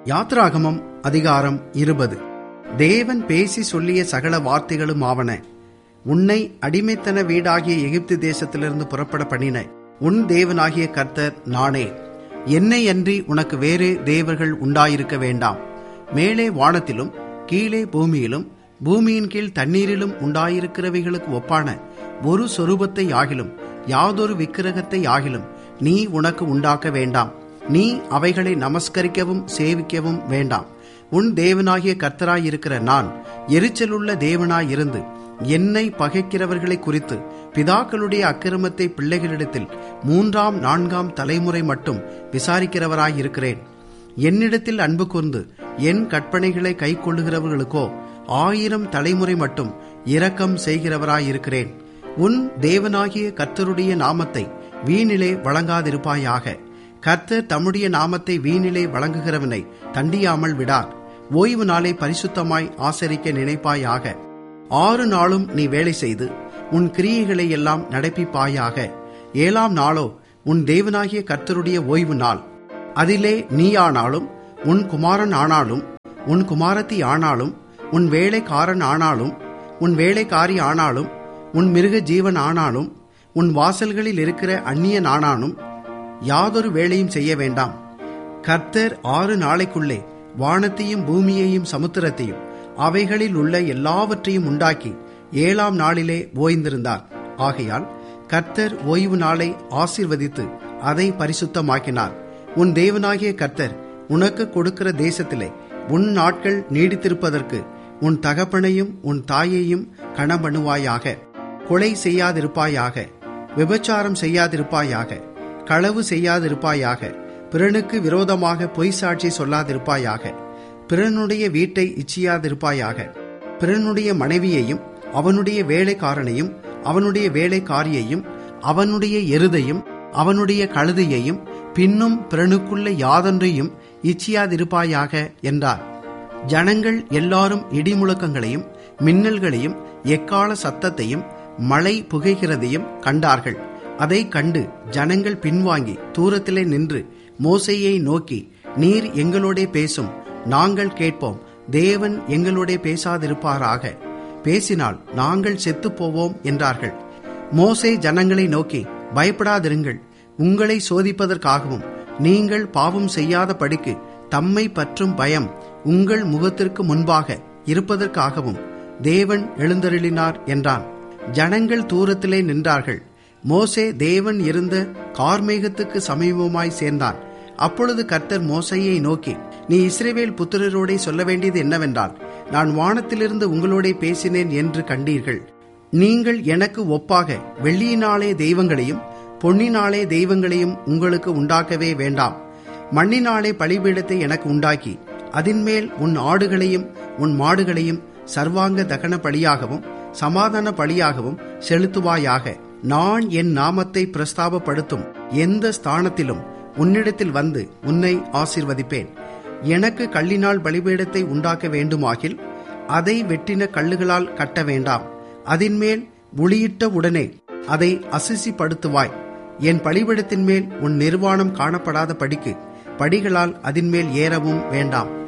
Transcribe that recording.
யாத்ராகமம் அதிகாரம் இருபது தேவன் பேசி சொல்லிய சகல வார்த்தைகளும் ஆவன உன்னை அடிமைத்தன வீடாகிய எகிப்து தேசத்திலிருந்து புறப்பட பண்ணின உன் தேவனாகிய கர்த்தர் நானே என்னை அன்றி உனக்கு வேறு தேவர்கள் உண்டாயிருக்க வேண்டாம் மேலே வானத்திலும் கீழே பூமியிலும் பூமியின் கீழ் தண்ணீரிலும் உண்டாயிருக்கிறவைகளுக்கு ஒப்பான ஒரு சொரூபத்தை ஆகிலும் யாதொரு விக்கிரகத்தை ஆகிலும் நீ உனக்கு உண்டாக்க வேண்டாம் நீ அவைகளை நமஸ்கரிக்கவும் சேவிக்கவும் வேண்டாம் உன் தேவனாகிய கர்த்தராயிருக்கிற நான் எரிச்சலுள்ள தேவனாயிருந்து என்னை பகைக்கிறவர்களை குறித்து பிதாக்களுடைய அக்கிரமத்தை பிள்ளைகளிடத்தில் மூன்றாம் நான்காம் தலைமுறை மட்டும் விசாரிக்கிறவராயிருக்கிறேன் என்னிடத்தில் அன்பு கூர்ந்து என் கற்பனைகளை கை கொள்ளுகிறவர்களுக்கோ ஆயிரம் தலைமுறை மட்டும் இரக்கம் செய்கிறவராயிருக்கிறேன் உன் தேவனாகிய கர்த்தருடைய நாமத்தை வீணிலே வழங்காதிருப்பாயாக கர்த்தர் தம்முடைய நாமத்தை வீணிலே வழங்குகிறவனை தண்டியாமல் விடார் ஓய்வு நாளை பரிசுத்தமாய் ஆசரிக்க நினைப்பாயாக ஆறு நாளும் நீ வேலை செய்து உன் கிரியைகளை எல்லாம் நடப்பிப்பாயாக ஏழாம் நாளோ உன் தேவனாகிய கர்த்தருடைய ஓய்வு நாள் அதிலே நீயானாலும் உன் குமாரன் ஆனாலும் உன் குமாரத்தி ஆனாலும் உன் வேலைக்காரன் ஆனாலும் உன் வேலைக்காரி ஆனாலும் உன் மிருக ஜீவன் ஆனாலும் உன் வாசல்களில் இருக்கிற அந்நியன் ஆனாலும் யாதொரு வேலையும் செய்ய வேண்டாம் கர்த்தர் ஆறு நாளைக்குள்ளே வானத்தையும் பூமியையும் சமுத்திரத்தையும் அவைகளில் உள்ள எல்லாவற்றையும் உண்டாக்கி ஏழாம் நாளிலே ஓய்ந்திருந்தார் ஆகையால் கர்த்தர் ஓய்வு நாளை ஆசிர்வதித்து அதை பரிசுத்தமாக்கினார் உன் தேவனாகிய கர்த்தர் உனக்கு கொடுக்கிற தேசத்திலே உன் நாட்கள் நீடித்திருப்பதற்கு உன் தகப்பனையும் உன் தாயையும் கணபணுவாயாக கொலை செய்யாதிருப்பாயாக விபச்சாரம் செய்யாதிருப்பாயாக களவு செய்யாதிருப்பாயாக பிறனுக்கு விரோதமாக பொய் சாட்சி சொல்லாதிருப்பாயாக பிறனுடைய வீட்டை இச்சியாதிருப்பாயாக பிறனுடைய மனைவியையும் அவனுடைய வேலைக்காரனையும் அவனுடைய வேலைக்காரியையும் அவனுடைய எருதையும் அவனுடைய கழுதையையும் பின்னும் பிறனுக்குள்ள யாதொன்றையும் இச்சியாதிருப்பாயாக என்றார் ஜனங்கள் எல்லாரும் இடிமுழக்கங்களையும் மின்னல்களையும் எக்கால சத்தத்தையும் மழை புகைகிறதையும் கண்டார்கள் அதை கண்டு ஜனங்கள் பின்வாங்கி தூரத்திலே நின்று மோசையை நோக்கி நீர் எங்களோடே பேசும் நாங்கள் கேட்போம் தேவன் எங்களோடே பேசாதிருப்பாராக பேசினால் நாங்கள் செத்துப் போவோம் என்றார்கள் மோசே ஜனங்களை நோக்கி பயப்படாதிருங்கள் உங்களை சோதிப்பதற்காகவும் நீங்கள் பாவம் செய்யாத படிக்கு தம்மை பற்றும் பயம் உங்கள் முகத்திற்கு முன்பாக இருப்பதற்காகவும் தேவன் எழுந்தருளினார் என்றான் ஜனங்கள் தூரத்திலே நின்றார்கள் மோசே தேவன் இருந்த கார்மேகத்துக்கு சமீபமாய் சேர்ந்தான் அப்பொழுது கர்த்தர் மோசையை நோக்கி நீ இஸ்ரேவேல் புத்திரரோடே சொல்ல வேண்டியது என்னவென்றால் நான் வானத்திலிருந்து உங்களோடே பேசினேன் என்று கண்டீர்கள் நீங்கள் எனக்கு ஒப்பாக வெள்ளியினாலே தெய்வங்களையும் பொன்னினாலே தெய்வங்களையும் உங்களுக்கு உண்டாக்கவே வேண்டாம் மண்ணினாலே பலிபீடத்தை எனக்கு உண்டாக்கி அதின்மேல் உன் ஆடுகளையும் உன் மாடுகளையும் சர்வாங்க தகன பலியாகவும் சமாதான பலியாகவும் செலுத்துவாயாக நான் என் நாமத்தை பிரஸ்தாபப்படுத்தும் எந்த ஸ்தானத்திலும் உன்னிடத்தில் வந்து உன்னை ஆசிர்வதிப்பேன் எனக்கு கல்லினால் பலிபீடத்தை உண்டாக்க வேண்டுமாகில் அதை வெட்டின கல்லுகளால் கட்ட வேண்டாம் அதின்மேல் ஒளியிட்ட உடனே அதை அசிசிப்படுத்துவாய் என் பலிபீடத்தின் மேல் உன் நிர்வாணம் காணப்படாத படிக்கு படிகளால் அதின்மேல் ஏறவும் வேண்டாம்